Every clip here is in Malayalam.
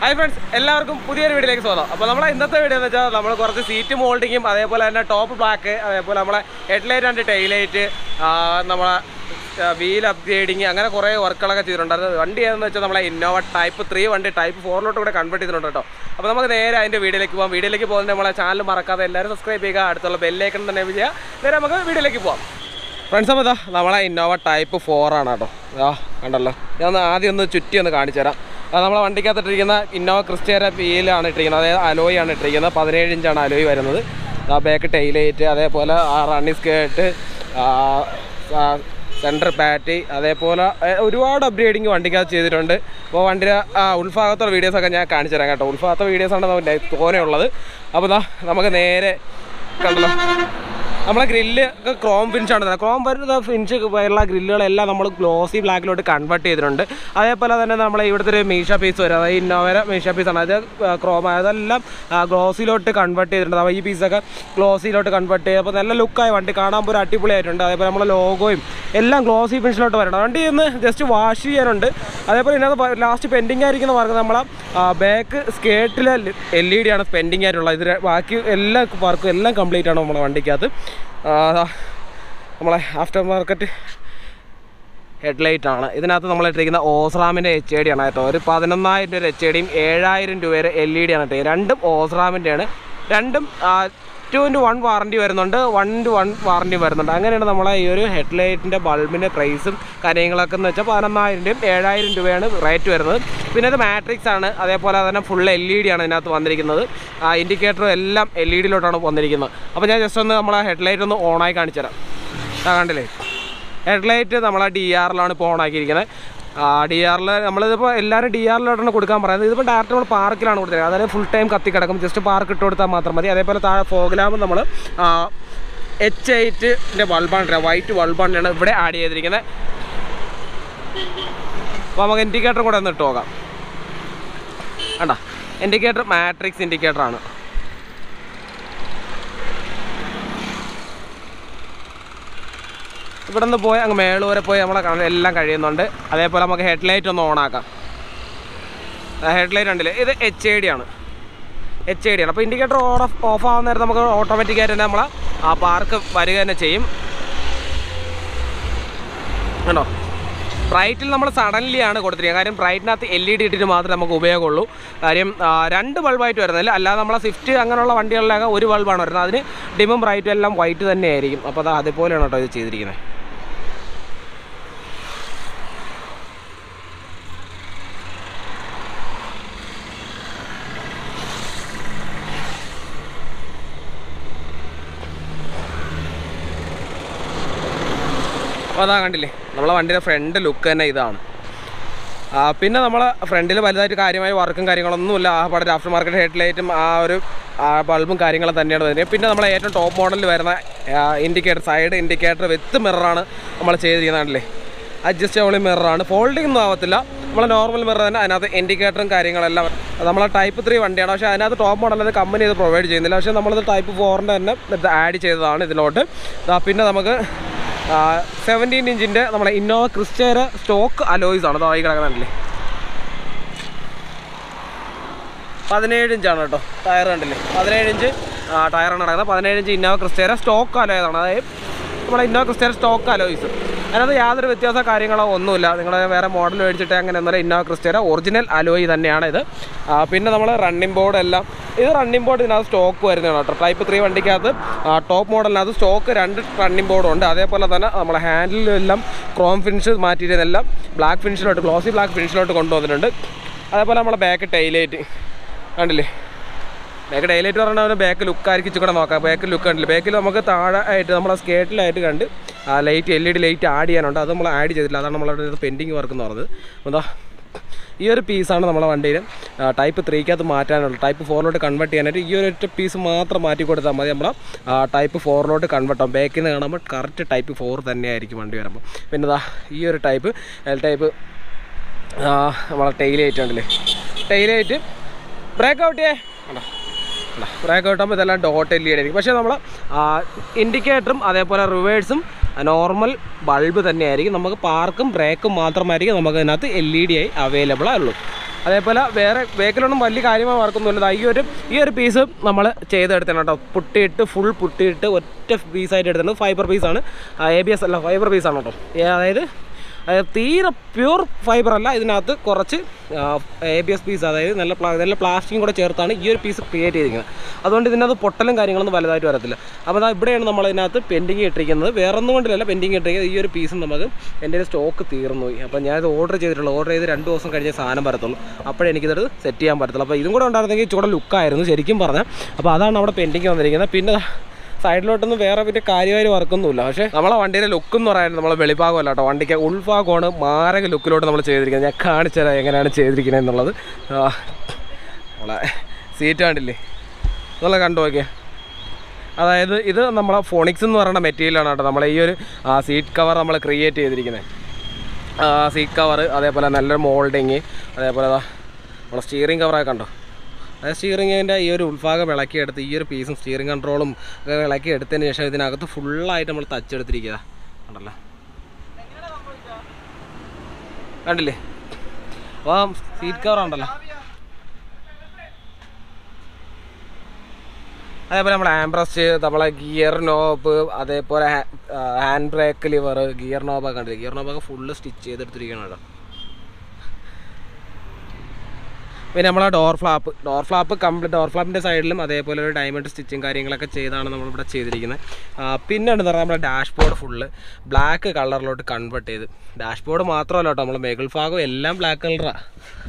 ഹായ് ഫ്രണ്ട്സ് എല്ലാവർക്കും പുതിയൊരു വീഡിയോയിലേക്ക് സ്വാഗതം അപ്പോൾ നമ്മളെ ഇന്നത്തെ വീഡിയോ എന്ന് വെച്ചാൽ നമ്മൾ കുറച്ച് സീറ്റ് മോൾഡിങ്ങും അതേപോലെ തന്നെ ടോപ്പ് ബ്ലാക്ക് അതേപോലെ നമ്മളെ ഹെഡ്ലൈറ്റ് ആൻഡ് ടൈലൈറ്റ് നമ്മളെ വീൽ അപ്ഗ്രേഡിങ് അങ്ങനെ കുറേ വർക്കുകളൊക്കെ ചെയ്തിട്ടുണ്ട് അത് വണ്ടി ഏതെന്ന് വെച്ചാൽ നമ്മളെ ഇന്നോവ ടൈപ്പ് ത്രീ വണ്ടി ടൈപ്പ് ഫോറിലോട്ട് കൂടെ കൺവേർട്ട് ചെയ്തിട്ടുണ്ട് കേട്ടോ അപ്പോൾ നമുക്ക് നേരെ അതിൻ്റെ വീഡിയോയിലേക്ക് പോകാം വീഡിയോയിലേക്ക് പോകുന്നത് നമ്മളെ ചാനൽ മറക്കാതെ എല്ലാവരും സബ്സ്ക്രൈബ് ചെയ്യുക അടുത്തുള്ള ബെല്ലേക്കൺ തന്നെ ചെയ്യുക നേരെ നമുക്ക് വീഡിയോയിലേക്ക് പോകാം ഫ്രണ്ട്സ് അപ്പോൾ ഇതാ നമ്മളെ ഇന്നോവ ടൈപ്പ് ഫോർ ആണ് കേട്ടോ ആ കണ്ടല്ലോ ഞാൻ ഒന്ന് ആദ്യം ഒന്ന് ചുറ്റി ഒന്ന് കാണിച്ചു തരാം അത് നമ്മളെ വണ്ടിക്കകത്ത് ഇട്ടിരിക്കുന്ന ഇന്നോവ ക്രിസ്റ്റേര വീലാണ് ഇട്ടിരിക്കുന്നത് അതായത് അലോയ് ആണ് ഇട്ടിരിക്കുന്നത് പതിനേഴ് ഇഞ്ചാണ് അലോയ് വരുന്നത് ആ ബാക്ക് ടൈലൈറ്റ് അതേപോലെ ആ റണ്ണിങ് സ്കേർട്ട് സെൻറ്റർ ബാറ്റ് അതേപോലെ ഏ, ഒരുപാട് അപ്ഗ്രേഡിങ് വണ്ടിക്കകത്ത് ചെയ്തിട്ടുണ്ട് അപ്പോൾ വണ്ടിയുടെ ആ ഉൾഭാഗത്തുള്ള വീഡിയോസൊക്കെ ഞാൻ കാണിച്ചു തരാം കേട്ടോ ഉൾഭാഗത്തെ വീഡിയോസാണ് നമുക്ക് തോനെയുള്ളത് അപ്പോൾ ദാ നമുക്ക് നേരെ കണ്ടല്ലോ നമ്മളെ ഗ്രില്ല് ഒക്കെ ക്രോം ഫിനിഷ് ആണ് തന്നെ ക്രോം വരുന്ന ഫിനിഷ് ഉള്ള ഗ്രില്ലുകളെല്ലാം നമ്മൾ ഗ്ലോസി ബ്ലാക്കിലോട്ട് കൺവേർട്ട് ചെയ്തിട്ടുണ്ട് അതേപോലെ തന്നെ നമ്മളെ ഇവിടുത്തെ ഒരു മീഷ പീസ് വരും അതായത് ഇന്നോവര മീഷ പീസാണ് അത് ക്രോം അതെല്ലാം ഗ്ലോസിലോട്ട് കൺവേർട്ട് ചെയ്തിട്ടുണ്ട് അപ്പോൾ ഈ പീസൊക്കെ ഗ്ലോസിലോട്ട് കൺവേർട്ട് ചെയ്ത് അപ്പോൾ നല്ല ലുക്കായി വണ്ടി കാണാൻ ഒരു അടിപൊളിയായിട്ടുണ്ട് അതേപോലെ നമ്മളെ ലോഗോയും എല്ലാം ഗ്ലോസി ഫിനിഷിലോട്ട് വരണം വണ്ടി ഇന്ന് ജസ്റ്റ് വാഷ് ചെയ്യാനുണ്ട് അതേപോലെ ഇതിനകത്ത് ലാസ്റ്റ് പെൻഡിങ് ആയിരിക്കുന്ന വർക്ക് നമ്മളെ ബാക്ക് സ്കേർട്ടിലെ എൽ ഇ ഡി ആണ് പെൻഡിങ് ആയിട്ടുള്ളത് ഇത് ബാക്കി എല്ലാ വർക്കും എല്ലാം കംപ്ലീറ്റ് ആണ് നമ്മളെ വണ്ടിക്കകത്ത് ആ, ദാ നമ്മളെ ആഫ്റ്റർ മാർക്കറ്റ് ഹെഡ്ലൈറ്റ് ആണ് ഇതിനകത്ത് നമ്മൾ ഇട്ടിരിക്കുന്ന ഓസ്റാമിൻ്റെ എച്ച് ഐ ഡി ആണ് കേട്ടോ ഒരു പതിനൊന്നായിരം രൂപ എച്ച് ഐ ഡിയും ഏഴായിരം രൂപയുടെ എൽ ഇ ഡി ആണ് കേട്ടോ രണ്ടും ഓസ്റാമിൻ്റെ ആണ് രണ്ടും ടു ഇൻറ്റു വൺ വാറണ്ടി വരുന്നുണ്ട് വൺ ഇൻറ്റു വൺ വാറണ്ടി വരുന്നുണ്ട് അങ്ങനെയാണ് നമ്മളെ ഈ ഒരു ഹെഡ്ലൈറ്റിൻ്റെ ബൾബിൻ്റെ പ്രൈസും കാര്യങ്ങളൊക്കെ എന്ന് വെച്ചാൽ പതിനൊന്നായിരം രൂപയും ഏഴായിരം രൂപയാണ് റേറ്റ് വരുന്നത് പിന്നെ ഇത് മാട്രിക്സ് ആണ് അതേപോലെ തന്നെ ഫുൾ എൽ ഇ ഡി ആണ് ഇതിനകത്ത് വന്നിരിക്കുന്നത് ഇൻഡിക്കേറ്ററും എല്ലാം എൽ ഇ ഡിയിലോട്ടാണ് വന്നിരിക്കുന്നത് അപ്പോൾ ഞാൻ ജസ്റ്റ് ഒന്ന് നമ്മളെ ഹെഡ്ലൈറ്റ് ഒന്ന് ഓണായി കാണിച്ചു തരാം ആ കണ്ടില്ലേ ഹെഡ്ലൈറ്റ് നമ്മളെ ഡി ആറിലാണ് ഇപ്പോൾ ഓണാക്കിയിരിക്കുന്നത് ഡി ആറിൽ നമ്മളിതിപ്പോൾ എല്ലാവരും ഡി ആറിലോട്ടാണ് കൊടുക്കാൻ പറയുന്നത് ഇതിപ്പോൾ ഡയറക്റ്റ് നമ്മൾ പാർക്കിലാണ് കൊടുത്തിരിക്കുന്നത് അതായത് ഫുൾ ടൈം കത്തി കിടക്കും ജസ്റ്റ് പാർക്ക് ഇട്ട് കൊടുത്താൽ മാത്രം മതി അതേപോലെ താഴെ ഫോഗ്ലാമ്പ് നമ്മൾ എച്ച് എയ്റ്റിൻ്റെ ബൾബാണ് വൈറ്റ് ബൾബാണ് ഇവിടെ ആഡ് ചെയ്തിരിക്കുന്നത് അപ്പോൾ നമുക്ക് ഇൻഡിക്കേറ്റർ കൂടെ ഒന്ന് ഇട്ട് നോക്കാം കണ്ട ഇൻഡിക്കേറ്റർ മാട്രിക്സ് ഇൻഡിക്കേറ്റർ ആണ് ഇവിടെ നിന്ന് പോയി അങ്ങ് മേള് വരെ പോയി നമ്മളെ കാണാൻ എല്ലാം കഴിയുന്നുണ്ട് അതേപോലെ നമുക്ക് ഹെഡ്ലൈറ്റ് ഒന്ന് ഓണാക്കാം ഹെഡ്ലൈറ്റ് ഉണ്ടല്ലേ ഇത് എച്ച് ഐ ഡി ആണ് എച്ച് ഐ ഡി ആണ് അപ്പോൾ ഇൻഡിക്കേറ്റർ ഓൺ ഓഫ് ഓഫ് ആവുന്ന നേരത്ത് നമുക്ക് ഓട്ടോമാറ്റിക്കായിട്ട് തന്നെ നമ്മളെ ആ പാർക്ക് വരിക തന്നെ ചെയ്യും കണ്ടോ ബ്രൈറ്റിൽ നമ്മൾ സഡൻലി ആണ് കൊടുത്തിരിക്കുന്നത് കാര്യം ബ്രൈറ്റിനകത്ത് എൽ ഇ ഡി ഇട്ടിട്ട് മാത്രമേ നമുക്ക് ഉപയോഗമുള്ളൂ കാര്യം ആ, രണ്ട് ബൾബായിട്ട് വരുന്നില്ല അല്ലാതെ നമ്മളെ സ്വിഫ്റ്റ് അങ്ങനെയുള്ള വണ്ടികളിലൊക്കെ ഒരു ബൾബാണ് വരുന്നത് അതിന് ഡിമും ബ്രൈറ്റും എല്ലാം വൈറ്റ് തന്നെ ആയിരിക്കും അപ്പോൾ അത് അതുപോലെയാണ് കേട്ടോ ഇത് ചെയ്തിരിക്കുന്നത് അപ്പോൾ അതാ കണ്ടില്ലേ നമ്മളെ വണ്ടിയുടെ ഫ്രണ്ട് ലുക്ക് തന്നെ ഇതാണ് ആ, പിന്നെ നമ്മളെ ഫ്രണ്ടിൽ വലുതായിട്ട് കാര്യമായ വർക്കും കാര്യങ്ങളൊന്നുമില്ല ആ പടം ആഫ്റ്റർ മാർക്കറ്റ് ഹെഡ്ലൈറ്റും ആ ഒരു ആ ബൾബും കാര്യങ്ങളും തന്നെയാണ് വരുന്നത് പിന്നെ നമ്മളെ ഏറ്റവും ടോപ്പ് മോഡലിൽ വരുന്ന ഇൻഡിക്കേറ്റർ സൈഡ് ഇൻഡിക്കേറ്റർ വിത്ത് മിററാണ് നമ്മൾ ചെയ്തിരിക്കുന്നത് കണ്ടില്ലേ അഡ്ജസ്റ്റബിൾ മിററാണ് ഫോൾഡിംഗ് ഒന്നും ആവത്തില്ല നമ്മൾ നോർമൽ മിറർ തന്നെ അതിനകത്ത് ഇൻഡിക്കേറ്ററും കാര്യങ്ങളെല്ലാം അത് നമ്മളെ ടൈപ്പ് ത്രീ വണ്ടിയാണ് പക്ഷേ അതിനകത്ത് ടോപ്പ് മോഡൽ അത് കമ്പനി ഇത് പ്രൊവൈഡ് ചെയ്യുന്നില്ല പക്ഷേ നമ്മളത് ടൈപ്പ് ഫോറിൻ്റെ തന്നെ ഇത് ആഡ് ചെയ്തതാണ് ഇതിലോട്ട് ദാ പിന്നെ നമുക്ക് സെവൻറ്റീൻ ഇഞ്ചിൻ്റെ നമ്മുടെ ഇന്നോവ ക്രിസ്റ്റേര സ്റ്റോക്ക് അലോയ്സ് ആണ് അതായി കിടക്കുന്നുണ്ടല്ലേ പതിനേഴ് ഇഞ്ചാണ് കേട്ടോ ടയർ കണ്ടില്ലേ പതിനേഴ് ഇഞ്ച് ടയറാണ് കിടക്കുന്നത് പതിനേഴ് ഇഞ്ച് ഇന്നോവ ക്രിസ്റ്റേര സ്റ്റോക്ക് അലോയതാണ് അതായത് നമ്മുടെ ഇന്നോവ ക്രിസ്റ്റേര സ്റ്റോക്ക് അലോയ്സ് അതിനകത്ത് യാതൊരു വ്യത്യാസ കാര്യങ്ങളോ ഒന്നുമില്ല നിങ്ങൾ വേറെ മോഡൽ മേടിച്ചിട്ട് അങ്ങനെ ഒന്നുമില്ല ഇന്നോവ ക്രിസ്റ്റേര ഒറിജിനൽ അലോയ് തന്നെയാണ് ഇത് ആ, പിന്നെ നമ്മൾ റണ്ണിംഗ് ബോർഡ് എല്ലാം ഇത് റണ്ണിംഗ് ബോർഡ് ഇതിനകത്ത് സ്റ്റോക്ക് വരുന്നതാണ് കേട്ടോ ടൈപ്പ് ത്രീ വണ്ടിക്കകത്ത് ടോപ്പ് മോഡലിനകത്ത് സ്റ്റോക്ക് രണ്ട് റണ്ണിംഗ് ബോർഡും ഉണ്ട് അതേപോലെ തന്നെ നമ്മുടെ ഹാൻഡിലെല്ലാം ക്രോം ഫിനിഷ് മാറ്റിയതെല്ലാം ബ്ലാക്ക് ഫിനിഷിലോട്ട് ഗ്ലോസി ബ്ലാക്ക് ഫിനിഷിലോട്ട് കൊണ്ടുവന്നിട്ടുണ്ട് അതേപോലെ നമ്മുടെ ബാക്ക് ടൈലൈറ്റ് കണ്ടില്ലേ ബാക്ക് ഡൈലൈറ്റ് പറഞ്ഞാൽ ബാക്ക് ലുക്കായിരിക്കും ഇച്ചിരി കൂടെ നോക്കാം ബാക്ക് ലുക്ക് കണ്ടില്ല ബാക്കിൽ നമുക്ക് താഴെ ആയിട്ട് നമ്മളെ സ്കേറ്റിലായിട്ട് കണ്ട് ആ light L E D light add ചെയ്യാനുണ്ട് അത് നമ്മൾ ആഡ് ചെയ്തിട്ടില്ല അതാണ് നമ്മളവിടെ പെൻഡിങ് വർക്ക് എന്ന് പറഞ്ഞത് എന്താ ഈ ഒരു പീസാണ് നമ്മളെ വണ്ടിയിൽ ടൈപ്പ് ത്രീക്കകത്ത് മാറ്റാനുള്ളത് ടൈപ്പ് ഫോറിലോട്ട് കൺവേർട്ട് ചെയ്യാനായിട്ട് ഈ ഒരു ഒറ്റ പീസ് മാത്രം മാറ്റി കൊടുത്താൽ മതി നമ്മൾ ടൈപ്പ് ഫോറിലോട്ട് കൺവേർട്ട് ആവും ബാക്കിൽ നിന്ന് കാണുമ്പോൾ കറക്റ്റ് ടൈപ്പ് ഫോർ തന്നെയായിരിക്കും വണ്ടി വരുമ്പോൾ പിന്നെ ഇതാ ഈ ഒരു ടൈപ്പ് എൽ ടൈപ്പ് നമ്മളെ ടൈലൈറ്റ് ഉണ്ടല്ലേ ടൈലൈറ്റ് ബ്രേക്ക് ഔട്ട് ചെയ്യേ കണ്ടോ ബ്രേക്ക് കിട്ടുമ്പോൾ ഇതെല്ലാം ഡോട്ട് എൽ ഇ ഡി ആയിരിക്കും പക്ഷേ നമ്മൾ ഇൻഡിക്കേറ്ററും അതേപോലെ റിവേഴ്സും നോർമൽ ബൾബ് തന്നെയായിരിക്കും നമുക്ക് പാർക്കും ബ്രേക്കും മാത്രമായിരിക്കും നമുക്ക് അതിനകത്ത് എൽ ഇ ഡി ആയി അവൈലബിൾ ആയുള്ളൂ അതേപോലെ വേറെ വെഹിക്കിലൊന്നും വലിയ കാര്യമായി വർക്കൊന്നുമില്ല ദാ ഈ ഒരു ഈ ഒരു പീസ് നമ്മൾ ചെയ്തെടുത്താണ് കേട്ടോ പുട്ടിയിട്ട് ഫുൾ പുട്ടിയിട്ട് ഒറ്റ പീസായിട്ട് എടുത്തിട്ടുണ്ട് ഫൈബർ പീസാണ് എ ബി എസ് അല്ല ഫൈബർ പീസാണ് കേട്ടോ ഏ, അതായത് അതായത് തീരെ പ്യൂർ ഫൈബർ അല്ല ഇതിനകത്ത് കുറച്ച് എ ബി എസ് പീസ് അതായത് നല്ല പ്ലാ നല്ല പ്ലാസ്റ്റിക്കും കൂടെ ചേർത്താണ് ഈ ഒരു പീസ് ക്രിയേറ്റ് ചെയ്തിരിക്കുന്നത് അതുകൊണ്ട് ഇതിനകത്ത് പൊട്ടലും കാര്യങ്ങളൊന്നും വലുതായിട്ട് വരത്തില്ല അപ്പോൾ അതാ ഇവിടെയാണ് നമ്മൾ ഇതിനകത്ത് പെൻഡിങ് ഇട്ടിരിക്കുന്നത് വേറെ ഒന്നും കൊണ്ടിലല്ല പെൻഡിങ് ഇട്ടിരിക്കുന്നത് ഈ ഒരു പീസും നമുക്ക് എൻ്റെ സ്റ്റോക്ക് തീർന്നു പോയി അപ്പോൾ ഞാനിത് ഓർഡർ ചെയ്തിട്ടുള്ളൂ ഓർഡർ ചെയ്ത് രണ്ട് ദിവസം കഴിഞ്ഞ് സാധനം വരത്തുള്ളൂ അപ്പോഴേ എനിക്കിത് സെറ്റ് ചെയ്യാൻ പറ്റത്തുള്ളൂ അപ്പോൾ ഇതും കൂടെ ഉണ്ടായിരുന്നെങ്കിൽ ചൂടെ ലുക്കായിരുന്നു ശരിക്കും പറഞ്ഞാൽ അപ്പോൾ അതാണ് അവിടെ പെൻഡിങ് വന്നിരിക്കുന്നത് പിന്നെ ദാ സൈഡിലോട്ടൊന്നും വേറെ പിന്നെ കാര്യമായി വർക്കൊന്നുമില്ല പക്ഷേ നമ്മളെ വണ്ടിയുടെ ലുക്ക് എന്ന് പറയുന്നത് നമ്മളെ വെളിഭാഗമല്ല കേട്ടോ വണ്ടിക്ക് ഉൾഭാഗമാണ് മാരക ലുക്കിലോട്ട് നമ്മൾ ചെയ്തിരിക്കുന്നത് ഞാൻ കാണിച്ചു തരാം എങ്ങനെയാണ് ചെയ്തിരിക്കുന്നത് എന്നുള്ളത് ആ, നമ്മളെ സീറ്റ് കണ്ടില്ലേ നല്ല കണ്ടു നോക്കിയേ അതായത് ഇത് നമ്മളെ ഫോണിക്സ് എന്ന് പറയുന്ന മെറ്റീരിയലാണ് കേട്ടോ നമ്മളെ ഈ ഒരു സീറ്റ് കവർ നമ്മൾ ക്രിയേറ്റ് ചെയ്തിരിക്കുന്നത് സീറ്റ് കവർ അതേപോലെ നല്ലൊരു മോൾഡിങ് അതേപോലെ ദാ നമ്മളെ സ്റ്റിയറിംഗ് കവറൊക്കെ കണ്ടോ അതായത് സ്റ്റിയറിങ്ങിൻ്റെ ഈ ഒരു ഉൾഭാഗം ഇളക്കിയെടുത്ത് ഈ ഒരു പീസും സ്റ്റിയറിംഗ് കൺട്രോളും ഒക്കെ ഇളക്കി എടുത്തതിന് ശേഷം ഇതിനകത്ത് ഫുള്ളായിട്ട് നമ്മൾ തച്ചെടുത്തിരിക്കുക കണ്ടല്ലോ കണ്ടില്ലേ അപ്പോൾ സീറ്റ് കവർ ഉണ്ടല്ലോ അതേപോലെ നമ്മൾ ആംബ്രസ്റ്റ് നമ്മളെ ഗിയർ നോബ് അതേപോലെ ഹാൻഡ് ബ്രേക്ക് ലിവർ ഗിയർ നോബൊക്കെ കണ്ടില്ലേ ഗിയർ നോബൊക്കെ ഫുള്ള് സ്റ്റിച്ച് ചെയ്തെടുത്തിരിക്കണം കേട്ടോ പിന്നെ നമ്മളെ door flap door flap complete door ഫ്ലാപ്പിൻ്റെ സൈഡിലും അതേപോലെ ഒരു ഡയമണ്ട് സ്റ്റിച്ചും കാര്യങ്ങളൊക്കെ ചെയ്താണ് നമ്മളിവിടെ ചെയ്തിരിക്കുന്നത് ആ, പിന്നെ എന്താ പറയുക നമ്മുടെ ഡാഷ്ബോർഡ് ഫുള്ള് ബ്ലാക്ക് കളറിലോട്ട് കൺവേർട്ട് ചെയ്ത് ഡാഷ്ബോർഡ് മാത്രമല്ല കേട്ടോ നമ്മൾ മേകൾ ഭാഗം എല്ലാം ബ്ലാക്ക് കളറാണ്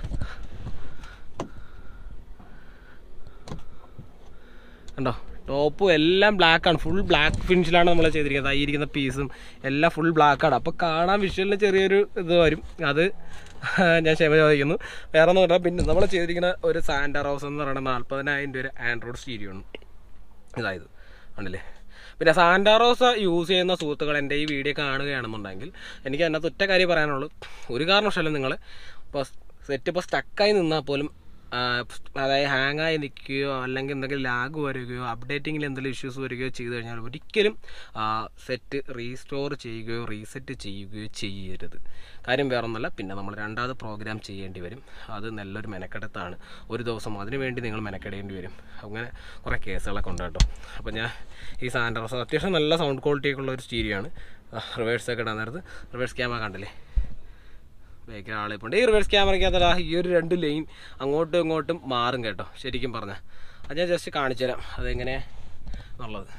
കണ്ടോ ടോപ്പും എല്ലാം ബ്ലാക്കാണ് ഫുൾ ബ്ലാക്ക് ഫിനിഷിലാണ് നമ്മൾ ചെയ്തിരിക്കുന്നത് ഈ ഇരിക്കുന്ന പീസും എല്ലാം ഫുൾ ബ്ലാക്കാണ് അപ്പോൾ കാണാൻ വിഷ്വലിന് ചെറിയൊരു ഇത് വരും അത് ഞാൻ ക്ഷമ ചോദിക്കുന്നു വേറെ ഒന്നും പറഞ്ഞാൽ പിന്നെ നമ്മൾ ചെയ്തിരിക്കുന്ന ഒരു സാൻഡർ ഹൗസ് എന്ന് പറയുന്നത് നാൽപ്പതിനായിരം രൂപ ആൻഡ്രോയിഡ് സ്റ്റീരിയോ ആണ് ഇതായത് ആണല്ലേ പിന്നെ സാൻഡാറോസ് യൂസ് ചെയ്യുന്ന സുഹൃത്തുക്കൾ എൻ്റെ ഈ വീഡിയോ കാണുകയാണെന്നുണ്ടെങ്കിൽ എനിക്ക് അതിനകത്ത് ഒറ്റ കാര്യം പറയാനുള്ളൂ ഒരു കാരണവശാലും നിങ്ങൾ ഇപ്പോൾ സെറ്റ് ഇപ്പോൾ സ്റ്റക്കായി നിന്നാൽ പോലും ആ, അതായത് ഹാങ് ആയി നിൽക്കുകയോ അല്ലെങ്കിൽ എന്തെങ്കിലും ലാഗ് വരികയോ അപ്ഡേറ്റിങ്ങിൽ എന്തെങ്കിലും ഇഷ്യൂസ് വരികയോ ചെയ്തു കഴിഞ്ഞാൽ ഒരിക്കലും സെറ്റ് റീസ്റ്റോർ ചെയ്യുകയോ റീസെറ്റ് ചെയ്യുകയോ ചെയ്യരുത് കാര്യം വേറൊന്നല്ല പിന്നെ നമ്മൾ രണ്ടാമത് പ്രോഗ്രാം ചെയ്യേണ്ടി വരും അത് നല്ലൊരു മെനക്കെടുത്താണ് ഒരു ദിവസം അതിനു വേണ്ടി നിങ്ങൾ മെനക്കെടേണ്ടി വരും അങ്ങനെ കുറേ കേസുകളൊക്കെ ഉണ്ട് കേട്ടോ അപ്പോൾ ഞാൻ ഈ സാൻഡർസ് അത്യാവശ്യം നല്ല സൗണ്ട് ക്വാളിറ്റി ഒക്കെ ഉള്ള ഒരു സ്റ്റീരിയോ ആണ് റിവേഴ്സൊക്കെ ഇടാൻ നേരത്ത് റിവേഴ്സ് ക്യാമറ കണ്ടില്ലേ ബാക്കിൽ ആളെ പോണ്ട് ഈ റിവേഴ്സ് ക്യാമറയ്ക്കകത്ത് ഈ ഒരു രണ്ട് ലൈൻ അങ്ങോട്ടും ഇങ്ങോട്ടും മാറും കേട്ടോ ശരിക്കും പറഞ്ഞാൽ അത് ഞാൻ ജസ്റ്റ് കാണിച്ചു തരാം അതെങ്ങനെ എന്നുള്ളത്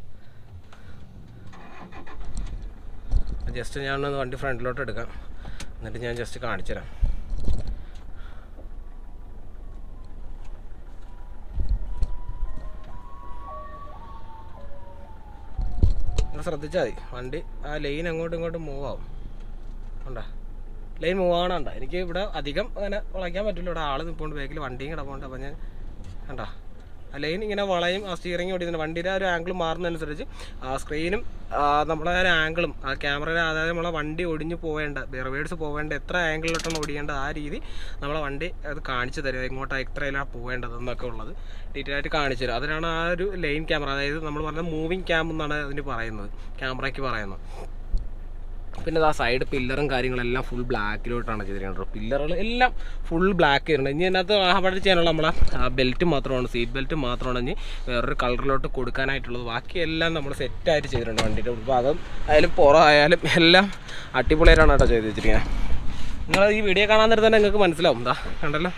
ജസ്റ്റ് ഞാനൊന്ന് വണ്ടി ഫ്രണ്ടിലോട്ട് എടുക്കാം എന്നിട്ട് ഞാൻ ജസ്റ്റ് കാണിച്ചു തരാം നിങ്ങൾ ശ്രദ്ധിച്ചാൽ മതി വണ്ടി ആ ലൈൻ അങ്ങോട്ടും ഇങ്ങോട്ടും മൂവ് ആവും ഉണ്ടോ ലൈൻ മൂവ് ആവണണ്ട എനിക്ക് ഇവിടെ അധികം അങ്ങനെ വളയ്ക്കാൻ പറ്റില്ല ഇവിടെ ആള് നിൽപ്പുണ്ട് ബാക്കിൽ വണ്ടിയും കിടപ്പുണ്ട് അപ്പം ഞാൻ കണ്ടാ ആ ലൈൻ ഇങ്ങനെ വളയും ആ സ്റ്റിയറിംഗ് ഓടിക്കുന്നുണ്ട് വണ്ടിയുടെ ആ ഒരു ആംഗിൾ മാറുന്നതനുസരിച്ച് ആ സ്ക്രീനും നമ്മളെ ആ ഒരു ആംഗിളും ആ ക്യാമറയുടെ അതായത് നമ്മളെ വണ്ടി ഒടിഞ്ഞു പോവേണ്ട റിവേഴ്സ് പോവേണ്ട എത്ര ആംഗിളിലോട്ടാണ് ഓടിക്കേണ്ടത് ആ രീതി നമ്മളെ വണ്ടി അത് കാണിച്ചു തരും എങ്ങോട്ടാണ് എത്രയിലാണ് പോവേണ്ടതെന്നൊക്കെ ഉള്ളത് ഡീറ്റെയിൽ ആയിട്ട് കാണിച്ചു തരും അതിനാണ് ആ ഒരു ലൈൻ ക്യാമറ അതായത് നമ്മൾ പറഞ്ഞ മൂവിങ് ക്യാം എന്നാണ് അതിന് പറയുന്നത് ക്യാമറയ്ക്ക് പറയുന്നത് പിന്നെ ആ സൈഡ് പില്ലറും കാര്യങ്ങളെല്ലാം ഫുൾ ബ്ലാക്കിലോട്ടാണ് ചെയ്തിരിക്കുന്നത് പില്ലറുകൾ എല്ലാം ഫുൾ ബ്ലാക്ക് ചെയ്തിട്ടുണ്ട് ഇനി അതിനകത്ത് അവിടെ ചെയ്യാനുള്ള നമ്മളെ ബെൽറ്റ് മാത്രമാണ് സീറ്റ് ബെൽറ്റ് മാത്രമാണ് ഇനി വേറൊരു കളറിലോട്ട് കൊടുക്കാനായിട്ടുള്ളത് ബാക്കിയെല്ലാം നമ്മൾ സെറ്റായിട്ട് ചെയ്തിട്ടുണ്ട് വണ്ടിയുടെ ഉൾഭാഗം ആയാലും പുറമായാലും എല്ലാം അടിപൊളിയായിട്ടാണ് കേട്ടോ ചെയ്ത് വെച്ചിരിക്കുന്നത് നിങ്ങൾ ഈ വീഡിയോ കാണാൻ നേരത്തെ തന്നെ നിങ്ങൾക്ക് മനസ്സിലാവും എന്താ കണ്ടല്ലോ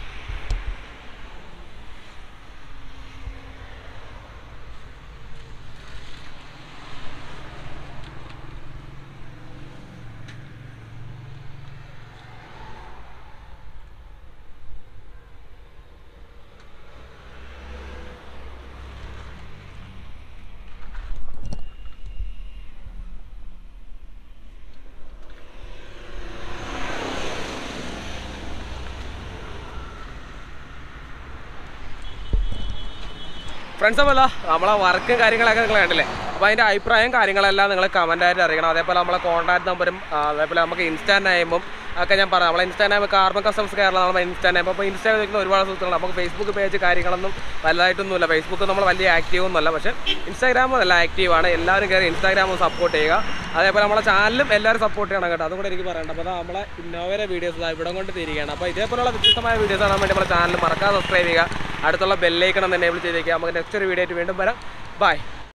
ഫ്രണ്ട്സ് അപ്പല്ല നമ്മളെ വർക്കും കാര്യങ്ങളൊക്കെ നിങ്ങൾ കണ്ടില്ലേ അപ്പോൾ അതിൻ്റെ അഭിപ്രായം കാര്യങ്ങളെല്ലാം നിങ്ങൾ കമൻ്റായിട്ട് അറിയിക്കണം അതേപോലെ നമ്മളെ കോൺടാക്ട് നമ്പറും അതേപോലെ നമുക്ക് ഇൻസ്റ്റാൻ്റ് ആകുമ്പം ഒക്കെ ഞാൻ പറയാം നമ്മളെ ഇൻസ്റ്റാഗ്രാം കാർബൺ കസ്റ്റംസ് കേരള നമ്മുടെ ഇൻസ്റ്റാഗ്രാം അപ്പോൾ ഇൻസ്റ്റാഗ്രാം നോക്കുന്ന ഒരുപാട് സുഹൃത്തുക്കളുണ്ട് നമുക്ക് ഫേസ്ബുക്ക് പേജ് കാര്യങ്ങളൊന്നും വലുതായിട്ടൊന്നുമില്ല ഫേസ്ബുക്ക് നമ്മൾ വലിയ ആക്റ്റീവ് ഒന്നുമല്ല പക്ഷേ ഇൻസ്റ്റാഗ്രാം നല്ല ആക്റ്റീവാണ് എല്ലാവരും കയറി ഇൻസ്റ്റാഗ്രാം സപ്പോർട്ട് ചെയ്യുക അതേപോലെ നമ്മളെ ചാനലും എല്ലാവരും സപ്പോർട്ട് ചെയ്യണം കേട്ടോ അതും കൂടെ എനിക്ക് പറയണ്ട അപ്പോൾ നമ്മളെ ഇന്നോവയുടെ വീഡിയോസ് ഇവിടെ കൊണ്ട് തിരിക്കുകയാണ് അപ്പോൾ ഇതേപോലുള്ള വ്യത്യസ്തമായ വീഡിയോസ് കാണാൻ വേണ്ടി നമ്മുടെ ചാനൽ മറക്കാതെ സബ്സ്ക്രൈബ് ചെയ്യുക അടുത്തുള്ള ബെല്ലൈക്കണം തന്നെ എനേബിൾ ചെയ്തേക്കുക നമുക്ക് നെക്സ്റ്റ് ഒരു വീഡിയോ ആയിട്ട് വീണ്ടും വരാം ബൈ